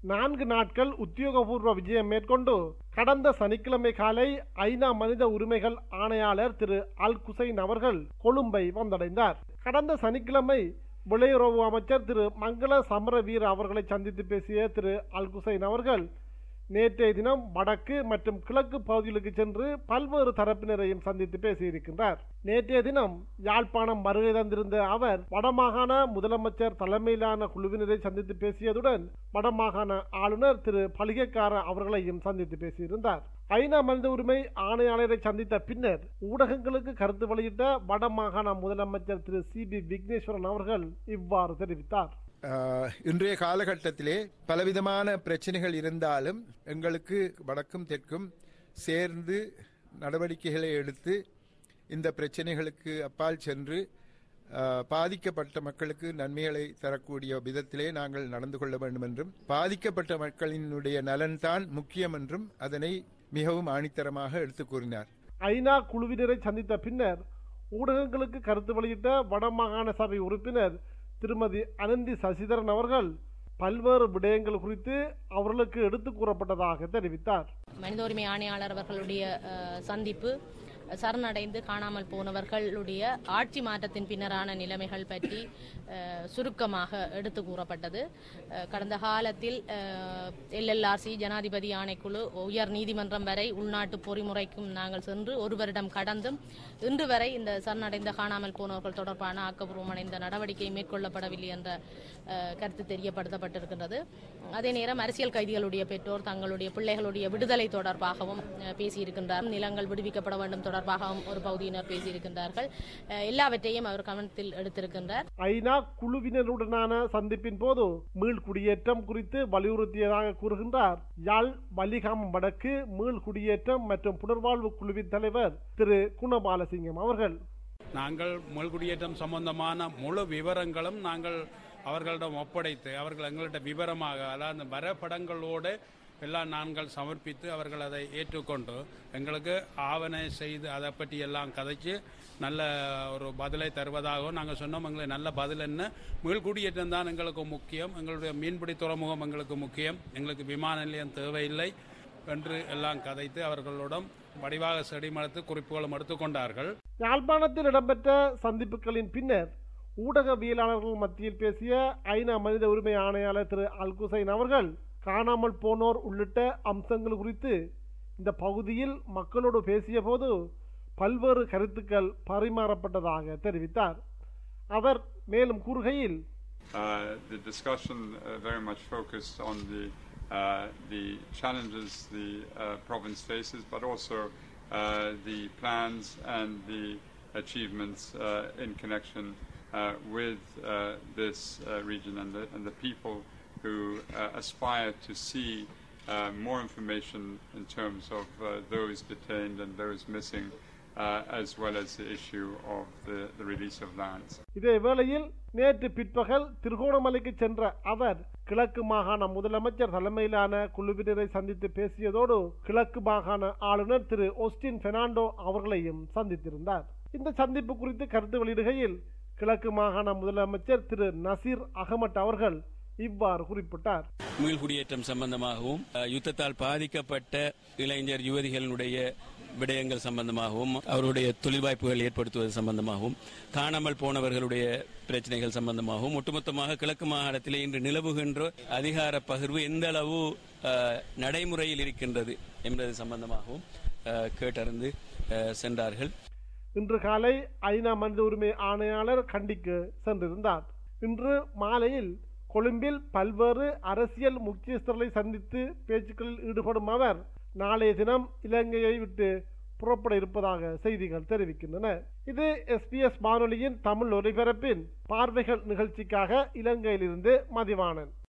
நான்கு நாட்கள் உத்தியோகபூர்வ விஜயம் மேற்கொண்டு கடந்த சனிக்கிழமை காலை ஐநா மனித உரிமைகள் ஆணையாளர் திரு அல் குசைன் அவர்கள் கொழும்பை வந்தடைந்தார் கடந்த சனிக்கிழமை வெளியுறவு அமைச்சர் திரு மங்கள சமரவீர அவர்களை சந்தித்து பேசிய திரு அல் குசைன் அவர்கள் நேற்றைய தினம் வடக்கு மற்றும் கிழக்கு பகுதிகளுக்கு சென்று பல்வேறு தரப்பினரையும் சந்தித்து பேசியிருக்கின்றார் நேற்றைய தினம் யாழ்ப்பாணம் வருகை தந்திருந்த அவர் வடமாகாண முதலமைச்சர் தலைமையிலான குழுவினரை சந்தித்து பேசியதுடன் வடமாகாண ஆளுநர் திரு பலிகக்கார அவர்களையும் சந்தித்து பேசியிருந்தார் ஐநா மனித உரிமை ஆணையாளரை சந்தித்த பின்னர் ஊடகங்களுக்கு கருத்து வெளியிட்ட வடமாகாண முதலமைச்சர் திரு சி பி விக்னேஸ்வரன் அவர்கள் இவ்வாறு தெரிவித்தார் ஆஹ், இன்றைய காலகட்டத்திலே பலவிதமான பிரச்சனைகள் இருந்தாலும் எங்களுக்கு வடக்கும் தெற்கும் சேர்ந்து நடவடிக்கைகளை எடுத்து இந்த பிரச்சனைகளுக்கு அப்பால் சென்று ஆஹ், பாதிக்கப்பட்ட மக்களுக்கு நன்மைகளை தரக்கூடிய விதத்திலே நாங்கள் நடந்து கொள்ள வேண்டும் என்றும் பாதிக்கப்பட்ட மக்களினுடைய நலன்தான் முக்கியம் என்றும் அதனை மிகவும் ஆணித்தரமாக எடுத்துக் கூறினார் ஐநா குழுவினரை சந்தித்த பின்னர் ஊடகங்களுக்கு கருத்து வெளியிட்ட வடமாகாண சபை உறுப்பினர் திருமதி அனந்தி சசிதரன் அவர்கள் பல்வேறு விடயங்கள் குறித்து அவர்களுக்கு எடுத்துக் கூறப்பட்டதாக தெரிவித்தார் மனித உரிமை ஆணையாளர் அவர்களுடைய அஹ், சந்திப்பு சரணடைந்து காணாமல் போனவர்களுடைய ஆட்சி மாற்றத்தின் பின்னரான நிலைமைகள் பற்றி அஹ், சுருக்கமாக எடுத்து கூறப்பட்டது அஹ், கடந்த காலத்தில் எல்எல்ஆர்சி ஜனாதிபதி ஆணைக்குழு உயர் நீதிமன்றம் வரை உள்நாட்டு பொறிமுறைக்கும் நாங்கள் சென்று ஒரு வருடம் கடந்தும் இன்று வரை இந்த சரணடைந்த காணாமல் போனவர்கள் தொடர்பான ஆக்கப்பூர்வமான இந்த நடவடிக்கை மேற்கொள்ளப்படவில்லை என்ற அஹ், கருத்து தெரியப்படுத்தப்பட்டிருக்கின்றது அதே நேரம் அரசியல் கைதிகளுடைய பெற்றோர் தங்களுடைய பிள்ளைகளுடைய விடுதலை தொடர்பாகவும் அஹ், பேசியிருக்கின்றார் நிலங்கள் விடுவிக்கப்பட வேண்டும் தொடர்பாகவும் ஒரு பகுதியினர் பேசியிருக்கின்றார்கள் அஹ், எல்லாவற்றையும் அவர் கவனத்தில் எடுத்திருக்கின்றார் ஐநா குழுவினருடனான சந்திப்பின் போது மீள் குடியேற்றம் குறித்து வலியுறுத்தியதாக கூறுகின்றார் யாழ் வலிகாமம் வடக்கு மீள் குடியேற்றம் மற்றும் புனர்வாழ்வு குழுவின் தலைவர் திரு குணபாலசிங்கம் அவர்கள் நாங்கள் முள்குடியேற்றம் சம்பந்தமான முழு விவரங்களும் நாங்கள் அவர்களிடம் ஒப்படைத்து அவர்கள் எங்கள்கிட்ட விவரமாக அதாவது அந்த வரைபடங்களோடு எல்லாம் நாங்கள் சமர்ப்பித்து அவர்கள் அதை ஏற்றுக்கொண்டு எங்களுக்கு ஆவணை செய்து அதை பற்றி எல்லாம் கதைச்சு நல்ல ஒரு பதிலை தருவதாகவும் நாங்கள் சொன்னோம் எங்களுக்கு நல்ல பதில் என்ன மீள்குடியேற்றம் தான் எங்களுக்கு முக்கியம் எங்களுடைய மீன்பிடி துறைமுகம் எங்களுக்கு முக்கியம் எங்களுக்கு விமான நிலையம் தேவையில்லை என்று எல்லாம் கதைத்து அவர்களிடம் வடிவாக செடிமடுத்து குறிப்புகளும் எடுத்துக்கொண்டார்கள் யாழ்ப்பாணத்தில் இடம்பெற்ற சந்திப்புகளின் பின்னர் ஊடகவியலாளர்கள் மத்தியில் பேசிய ஐநா மனித உரிமை ஆணையாளர் திரு அல்குசைன் அவர்கள் காணாமல் போனோர் உள்ளிட்ட அம்சங்கள் குறித்து இந்த பகுதியில் மக்களோடு பேசிய போது பல்வேறு கருத்துக்கள் பரிமாறப்பட்டதாக தெரிவித்தார் அவர் மேலும் கூறுகையில் Uh, the discussion uh, very much focused on the uh, the challenges the uh, province faces, but also uh, the plans and the achievements uh, in connection uh, with uh, this uh, region and the, and the people who uh, aspire to see uh, more information in terms of uh, those detained and those missing, uh, as well as the issue of the, the release of lands. இதே வேளையில் நேற்று பிற்பகல் திருகோணமலைக்கு சென்ற அவர் கிழக்கு மாகாண முதலமைச்சர் தலைமையிலான குழுவினரை சந்தித்து பேசியதோடு கிழக்கு மாகாண ஆளுநர் திரு ஒஸ்டின் பெர்னாண்டோ அவர்களையும் சந்தித்திருந்தார் இந்த சந்திப்பு குறித்து கருத்து வெளியிடுகையில் கிழக்கு மாகாண முதலமைச்சர் திரு நசீர் அகமட் அவர்கள் இவ்வாறு குறிப்பிட்டார் மீள்குடியேற்றம் சம்பந்தமாகவும் அஹ், யுத்தத்தால் பாதிக்கப்பட்ட இளைஞர் யுவதிகளுடைய விடயங்கள் சம்பந்தமாகவும் அவருடைய தொழில் வாய்ப்புகள் ஏற்படுத்துவது சம்பந்தமாகவும் காணாமல் போனவர்களுடைய பிரச்சனைகள் சம்பந்தமாகவும் ஒட்டுமொத்தமாக கிழக்கு மாகாணத்திலே இன்று நிலவுகின்ற அதிகார பகிர்வு எந்த அளவு அஹ், நடைமுறையில் இருக்கின்றது என்பது சம்பந்தமாகவும் அஹ், கேட்டறிந்து அஹ், சென்றார்கள் இன்று காலை ஐநா மனித உரிமை ஆணையாளர் கண்டிக்கு சென்றிருந்தார் இன்று மாலையில் கொழும்பில் பல்வேறு அரசியல் முக்கியஸ்தர்களை சந்தித்து பேச்சுக்களில் ஈடுபடும் அவர் நாளைய தினம் இலங்கையை விட்டு புறப்பட இருப்பதாக செய்திகள் தெரிவிக்கின்றன இது எஸ்பிஎஸ் வானொலியின் தமிழ் ஒலிபரப்பின் பார்வைகள் நிகழ்ச்சிக்காக இலங்கையிலிருந்து மதிவாணன்